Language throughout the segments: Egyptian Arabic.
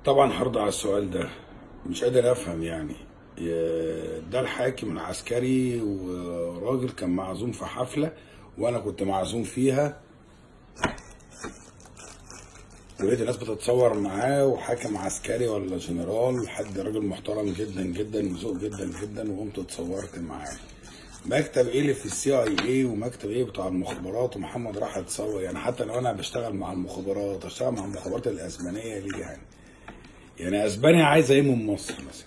طبعا هرد على السؤال ده مش قادر افهم يعني يا- ده الحاكم العسكري وراجل كان معزوم في حفله وانا كنت معزوم فيها ولقيت الناس بتتصور معاه وحاكم عسكري ولا جنرال حد راجل محترم جدا جدا وذوق جدا جدا وقمت اتصورت معاه مكتب ايه اللي في السي اي اي ومكتب ايه بتاع المخابرات ومحمد راح يتصور يعني حتى لو انا بشتغل مع المخابرات اشتغل مع المخابرات الاسبانيه ليه يعني يعني اسبانيا عايزه ايه من مصر مثلا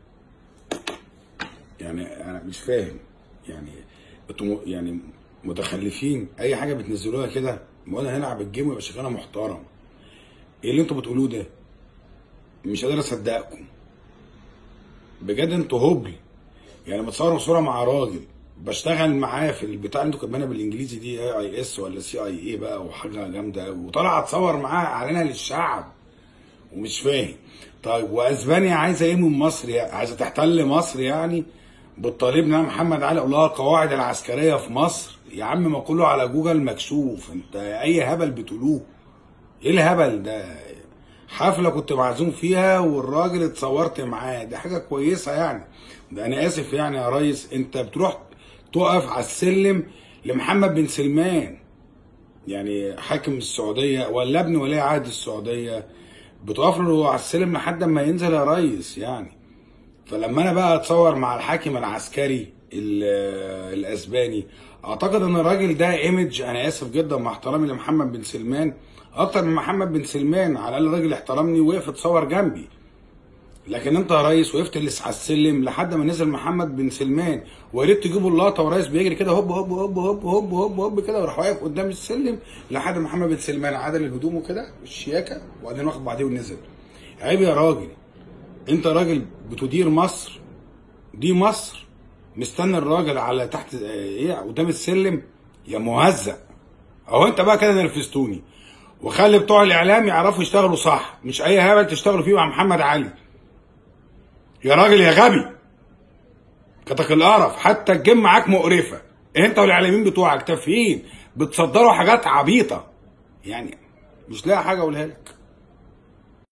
يعني انا مش فاهم يعني انتوا م- يعني متخلفين اي حاجه بتنزلوها كده ما انا هنلعب الجيم ويبقى شغلنا محترم ايه اللي انتوا بتقولوه ده مش قادر اصدقكم بجد انتوا هبل يعني متصور صوره مع راجل بشتغل معاه في البتاع اللي انتوا كاتبينها بالانجليزي دي اي اي اس ولا سي اي اي بقى وحاجه جامده قوي وطالع اتصور معاه اعلنها للشعب ومش فاهم طيب واسبانيا عايزه ايه من مصر يعني عايزه تحتل مصر يعني بتطالبنا محمد علي الله القواعد العسكريه في مصر يا عم ما كله على جوجل مكشوف انت اي هبل بتقولوه ايه الهبل ده حفله كنت معزوم فيها والراجل اتصورت معاه دي حاجه كويسه يعني ده انا اسف يعني يا ريس انت بتروح تقف على السلم لمحمد بن سلمان يعني حاكم السعوديه ولا ابن ولي عهد السعوديه بتقف له على السلم لحد ما ينزل يا ريس يعني فلما انا بقى اتصور مع الحاكم العسكري ال- الاسباني اعتقد ان الراجل ده ايمج انا اسف جدا مع احترامي لمحمد بن سلمان اكتر من محمد بن سلمان على الاقل راجل احترمني وقف اتصور جنبي لكن انت يا ريس وقفت لسه على السلم لحد ما نزل محمد بن سلمان وريت تجيبوا اللقطه وريس بيجري كده هوب هوب هوب هوب هوب هوب هوب كده وراح واقف قدام السلم لحد ما محمد بن سلمان عدل هدومه كده الشياكه وبعدين واخد بعديه ونزل عيب يا راجل انت راجل بتدير مصر دي مصر مستني الراجل على تحت اه، ايه قدام السلم يا مهزأ اهو انت بقى كده نرفزتوني وخلي بتوع الاعلام يعرفوا يشتغلوا صح مش اي هبل تشتغلوا فيه مع محمد علي يا راجل يا غبي كتك القرف حتى الجيم معاك مقرفه انت والاعلاميين بتوعك تافهين بتصدروا حاجات عبيطه يعني مش لاقي حاجه اقولها لك